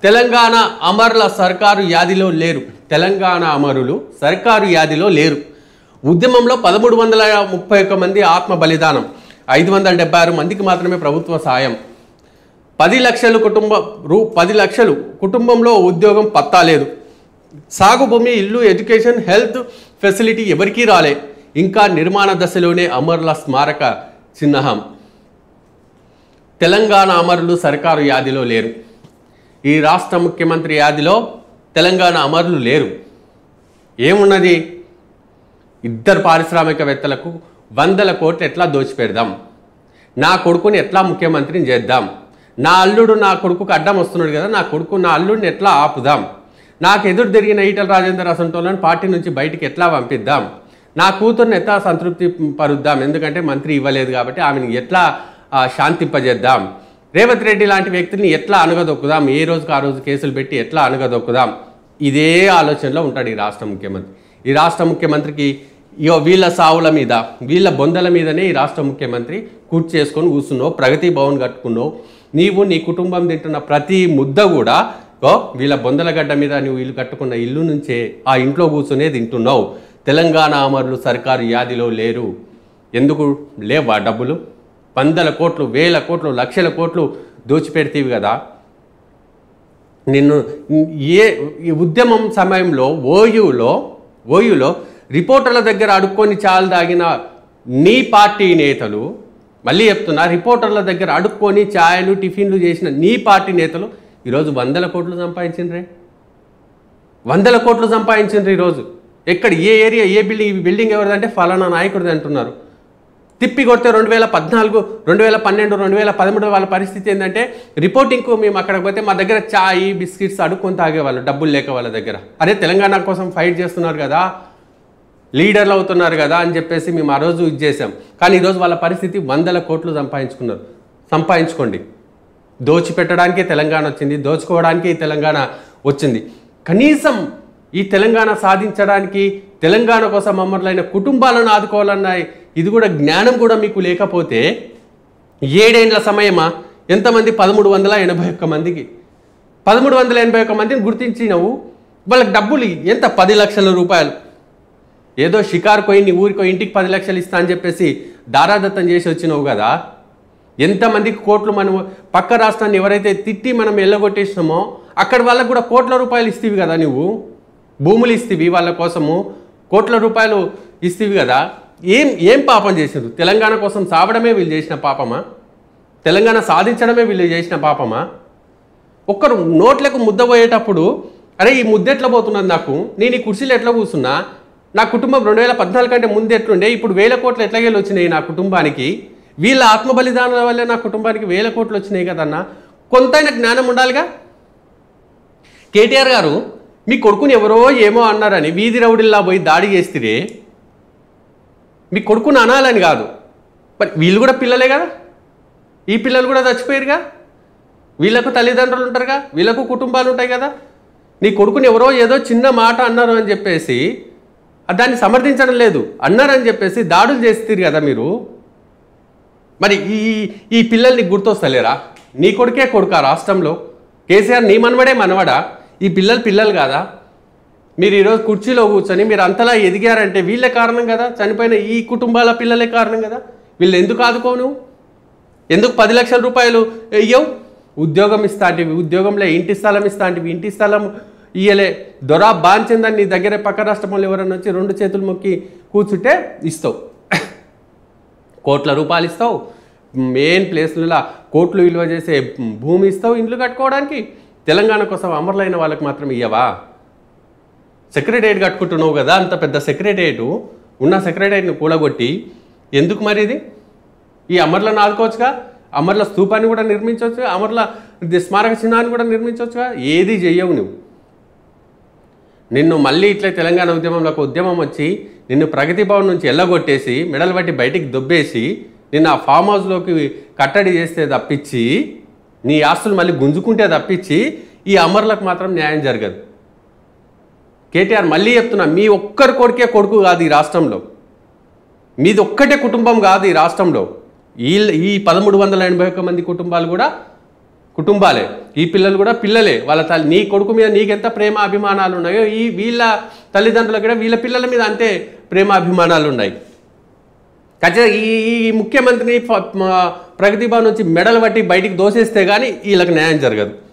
తెలంగాణ అమరుల సర్కారు యాదిలో లేరు తెలంగాణ అమరులు సర్కారు యాదిలో లేరు ఉద్యమంలో పదమూడు వందల ముప్పై ఒక్క మంది ఆత్మ బలిదానం ఐదు వందల డెబ్బై ఆరు మందికి మాత్రమే ప్రభుత్వ సాయం పది లక్షలు కుటుంబ రూ పది లక్షలు కుటుంబంలో ఉద్యోగం పత్తా లేదు సాగు భూమి ఇల్లు ఎడ్యుకేషన్ హెల్త్ ఫెసిలిటీ ఎవరికీ రాలే ఇంకా నిర్మాణ దశలోనే అమరుల స్మారక చిహ్నం తెలంగాణ అమరులు సర్కారు యాదిలో లేరు ఈ రాష్ట్ర ముఖ్యమంత్రి యాదిలో తెలంగాణ అమరులు లేరు ఏమున్నది ఇద్దరు పారిశ్రామికవేత్తలకు వందల కోట్లు ఎట్లా దోచిపెడదాం నా కొడుకుని ఎట్లా ముఖ్యమంత్రిని చేద్దాం నా అల్లుడు నా కొడుకుకు అడ్డం వస్తున్నాడు కదా నా కొడుకు నా అల్లుడిని ఎట్లా ఆపుదాం నాకు ఎదురు తిరిగిన ఈటల రాజేందర్ అసంటోళ్ళని పార్టీ నుంచి బయటికి ఎట్లా పంపిద్దాం నా కూతుర్ని ఎట్లా సంతృప్తి పరుద్దాం ఎందుకంటే మంత్రి ఇవ్వలేదు కాబట్టి ఆమెను ఎట్లా ఆ, శాంతింపజేద్దాం రేవంత్ రెడ్డి లాంటి వ్యక్తిని ఎట్లా అణగదొక్కుదాం ఏ రోజుకు ఆ రోజు కేసులు పెట్టి ఎట్లా అణగదొక్కుదాం ఇదే ఆలోచనలో ఉంటాడు ఈ రాష్ట్ర ముఖ్యమంత్రి ఈ రాష్ట్ర ముఖ్యమంత్రికి ఇగో వీళ్ళ సావుల మీద వీళ్ళ బొందల మీదనే ఈ రాష్ట్ర ముఖ్యమంత్రి కూర్చు చేసుకొని కూర్చున్నావు ప్రగతి భవన్ కట్టుకున్నావు నీవు నీ కుటుంబం తింటున్న ప్రతి ముద్ద కూడా ఓ వీళ్ళ బొందల గడ్డ మీద నువ్వు ఇల్లు కట్టుకున్న ఇల్లు నుంచే ఆ ఇంట్లో కూర్చునే తింటున్నావు తెలంగాణ అమరులు సర్కారు యాదిలో లేరు ఎందుకు లేవా డబ్బులు వందల కోట్లు వేల కోట్లు లక్షల కోట్లు దోచిపెడతీవి కదా నిన్ను ఏ ఈ ఉద్యమం సమయంలో ఓయూలో ఓయూలో రిపోర్టర్ల దగ్గర అడుక్కొని చాలు దాగిన నీ పార్టీ నేతలు మళ్ళీ చెప్తున్నా రిపోర్టర్ల దగ్గర అడుక్కొని ఛాయలు టిఫిన్లు చేసిన నీ పార్టీ నేతలు ఈరోజు వందల కోట్లు సంపాదించిండ్రే వందల కోట్లు సంపాదించిండ్రు ఈరోజు ఎక్కడ ఏ ఏరియా ఏ బిల్డింగ్ ఈ బిల్డింగ్ ఎవరిదంటే ఫలానా నాయకుడిది అంటున్నారు తిప్పి కొడితే రెండు వేల పద్నాలుగు రెండు వేల పన్నెండు రెండు వేల పదమూడు వాళ్ళ పరిస్థితి ఏంటంటే రిపోర్టింగ్కు మేము అక్కడికి పోతే మా దగ్గర చాయ్ బిస్కెట్స్ అడుక్కొని తాగేవాళ్ళు డబ్బులు లేక వాళ్ళ దగ్గర అరే తెలంగాణ కోసం ఫైట్ చేస్తున్నారు కదా లీడర్లు అవుతున్నారు కదా అని చెప్పేసి మేము ఆ రోజు ఇది చేసాం కానీ ఈరోజు వాళ్ళ పరిస్థితి వందల కోట్లు సంపాదించుకున్నారు సంపాదించుకోండి దోచిపెట్టడానికే తెలంగాణ వచ్చింది దోచుకోవడానికే ఈ తెలంగాణ వచ్చింది కనీసం ఈ తెలంగాణ సాధించడానికి తెలంగాణ కోసం అమరులైన కుటుంబాలను ఆదుకోవాలన్న ఇది కూడా జ్ఞానం కూడా మీకు లేకపోతే ఏడేండ్ల సమయమా ఎంతమంది పదమూడు వందల ఎనభై ఒక్క మందికి పదమూడు వందల ఎనభై ఒక్క మందిని గుర్తించినవు వాళ్ళకి డబ్బులు ఎంత పది లక్షల రూపాయలు ఏదో షికారు పోయి నీ ఊరికో ఇంటికి పది లక్షలు ఇస్తా అని చెప్పేసి దారాదత్తం చేసి వచ్చినావు కదా ఎంతమందికి కోట్లు మనం పక్క రాష్ట్రాన్ని ఎవరైతే తిట్టి మనం ఎల్లగొట్టేసినామో అక్కడ వాళ్ళకు కూడా కోట్ల రూపాయలు ఇస్తేవి కదా నువ్వు భూములు ఇస్తేవి వాళ్ళ కోసము కోట్ల రూపాయలు ఇస్తేవి కదా ఏం ఏం పాపం చేసిండ్రు తెలంగాణ కోసం సావడమే వీళ్ళు చేసిన పాపమా తెలంగాణ సాధించడమే వీళ్ళు చేసిన పాపమా ఒక్కరు నోట్లకు ముద్ద పోయేటప్పుడు అరే ఈ ముద్ద ఎట్లా పోతున్నది నాకు నేను ఈ కుర్చీలో ఎట్లా కూర్చున్నా నా కుటుంబం రెండు వేల పద్నాలుగు కంటే ముందు ఎట్లుండే ఇప్పుడు వేల కోట్లు ఎట్లాగేళ్ళు వచ్చినాయి నా కుటుంబానికి వీళ్ళ ఆత్మ బలిదానాల వల్లే నా కుటుంబానికి వేల కోట్లు వచ్చినాయి కదన్నా కొంతైనా జ్ఞానం ఉండాలిగా కేటీఆర్ గారు మీ కొడుకుని ఎవరో ఏమో అన్నారని వీధి రౌడిల్లా పోయి దాడి చేస్తే మీ కొడుకుని అనాలని కాదు మరి వీళ్ళు కూడా పిల్లలే కదా ఈ పిల్లలు కూడా చచ్చిపోయారుగా వీళ్ళకు తల్లిదండ్రులు ఉంటారుగా వీళ్ళకు కుటుంబాలు ఉంటాయి కదా నీ కొడుకుని ఎవరో ఏదో చిన్న మాట అన్నారు అని చెప్పేసి ఆ దాన్ని సమర్థించడం లేదు అన్నారని చెప్పేసి దాడులు చేస్తారు కదా మీరు మరి ఈ ఈ పిల్లల్ని గుర్తొస్తలేరా నీ కొడుకే కొడుకా రాష్ట్రంలో కేసీఆర్ నీ మనవడే మనవడా ఈ పిల్లలు పిల్లలు కాదా మీరు ఈరోజు కుర్చీలో కూర్చొని మీరు అంతలా ఎదిగారంటే వీళ్ళే కారణం కదా చనిపోయిన ఈ కుటుంబాల పిల్లలే కారణం కదా వీళ్ళు ఎందుకు ఆదుకోను ఎందుకు పది లక్షల రూపాయలు ఇయ్యవు ఉద్యోగం ఇస్తాంటివి ఉద్యోగంలో ఇంటి స్థలం ఇస్తాంటివి ఇంటి స్థలం ఇయ్యలే దొరా బాంచిందని నీ దగ్గర పక్క రాష్ట్రంలో ఎవరైనా వచ్చి రెండు చేతులు మొక్కి కూర్చుంటే ఇస్తావు కోట్ల రూపాయలు ఇస్తావు మెయిన్ ప్లేస్లలో కోట్లు విలువ చేసే భూమి ఇస్తావు ఇండ్లు కట్టుకోవడానికి తెలంగాణ కోసం అమరులైన వాళ్ళకి మాత్రం ఇయ్యవా సెక్రటరియట్ కట్టుకుంటున్నావు కదా అంత పెద్ద సెక్రటరియట్ ఉన్న సెక్రటరియట్ని కూలగొట్టి ఎందుకు మరి ఇది ఈ అమర్లను ఆదుకోవచ్చుగా అమర్ల స్తూపాన్ని కూడా నిర్మించవచ్చుగా అమర్ల ఇది స్మారక చిహ్నాన్ని కూడా నిర్మించవచ్చుగా ఏది చెయ్యవు నువ్వు నిన్ను మళ్ళీ ఇట్లా తెలంగాణ ఉద్యమంలోకి ఉద్యమం వచ్చి నిన్ను ప్రగతి భవన్ నుంచి ఎల్లగొట్టేసి మెడలు బట్టి బయటికి దొబ్బేసి నిన్ను ఆ ఫామ్ హౌస్లోకి కట్టడి చేస్తే తప్పించి నీ ఆస్తులు మళ్ళీ గుంజుకుంటే తప్పించి ఈ అమరులకు మాత్రం న్యాయం జరగదు కేటీఆర్ మళ్ళీ చెప్తున్నా మీ ఒక్కరి కొడుకే కొడుకు కాదు ఈ రాష్ట్రంలో మీది ఒక్కటే కుటుంబం కాదు ఈ రాష్ట్రంలో ఈ ఈ పదమూడు వందల ఎనభై ఒక్క మంది కుటుంబాలు కూడా కుటుంబాలే ఈ పిల్లలు కూడా పిల్లలే వాళ్ళ తల్లి నీ కొడుకు మీద నీకెంత ప్రేమ అభిమానాలు ఉన్నాయో ఈ వీళ్ళ తల్లిదండ్రులకు కూడా వీళ్ళ పిల్లల మీద అంతే ప్రేమ అభిమానాలు ఉన్నాయి ఖచ్చితంగా ఈ ఈ ముఖ్యమంత్రిని ఫ- మ- ప్రగతి భవన్ నుంచి మెడలు పట్టి బయటికి దోసేస్తే కానీ వీళ్ళకి న్యాయం జరగదు